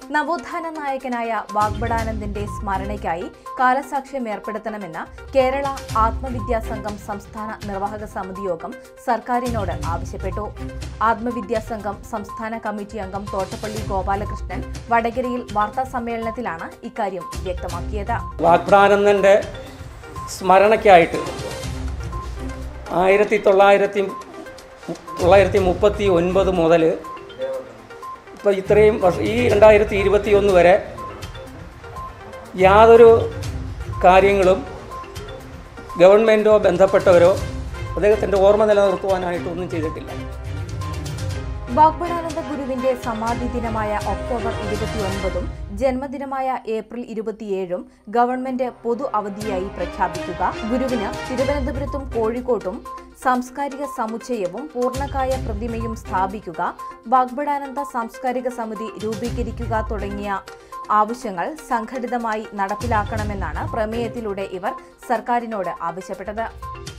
നവോത്ഥാന നായകനായ വാഗ്ബടാനന്ദന്റെ സ്മരണയ്ക്കായി കാലസാക്ഷ്യം ഏർപ്പെടുത്തണമെന്ന് കേരള ആത്മവിദ്യാ സംഘം സംസ്ഥാന നിർവാഹക സമിതി യോഗം സർക്കാരിനോട് ആവശ്യപ്പെട്ടു ആത്മവിദ്യാ സംഘം സംസ്ഥാന കമ്മിറ്റി അംഗം തോട്ടപ്പള്ളി ഗോപാലകൃഷ്ണൻ വടകരയിൽ വാർത്താ സമ്മേളനത്തിലാണ് ഇക്കാര്യം വ്യക്തമാക്കിയത് വാഗ്ഭടാനന്ദൻ്റെ സ്മരണയ്ക്കായിട്ട് ആയിരത്തി തൊള്ളായിരത്തി മു- തൊള്ളായിരത്തി മുപ്പത്തി ഒൻപത് മുതൽ ഇപ്പോൾ ഇത്രയും വർഷം ഈ രണ്ടായിരത്തി ഇരുപത്തി ഒന്ന് വരെ യാതൊരു കാര്യങ്ങളും ഗവൺമെൻറ്റോ ബന്ധപ്പെട്ടവരോ അദ്ദേഹത്തിൻ്റെ ഓർമ്മ നിലനിർത്തുവാനായിട്ട് ഒന്നും ചെയ്തിട്ടില്ല വാഗ്ബടാനന്ദ ഗുരുവിന്റെ സമാധി ദിനമായ ഒക്ടോബർ ഇരുപത്തിയൊൻപതും ജന്മദിനമായ ഏപ്രിൽ ഇരുപത്തിയേഴും ഗവൺമെന്റ് പൊതു അവധിയായി പ്രഖ്യാപിക്കുക ഗുരുവിന് തിരുവനന്തപുരത്തും കോഴിക്കോട്ടും സാംസ്കാരിക സമുച്ചയവും പൂർണ്ണകായ പ്രതിമയും സ്ഥാപിക്കുക വാഗ്ബടാനന്ദ സാംസ്കാരിക സമിതി രൂപീകരിക്കുക തുടങ്ങിയ ആവശ്യങ്ങൾ സംഘടിതമായി നടപ്പിലാക്കണമെന്നാണ് പ്രമേയത്തിലൂടെ ഇവർ സർക്കാരിനോട് ആവശ്യപ്പെട്ടത്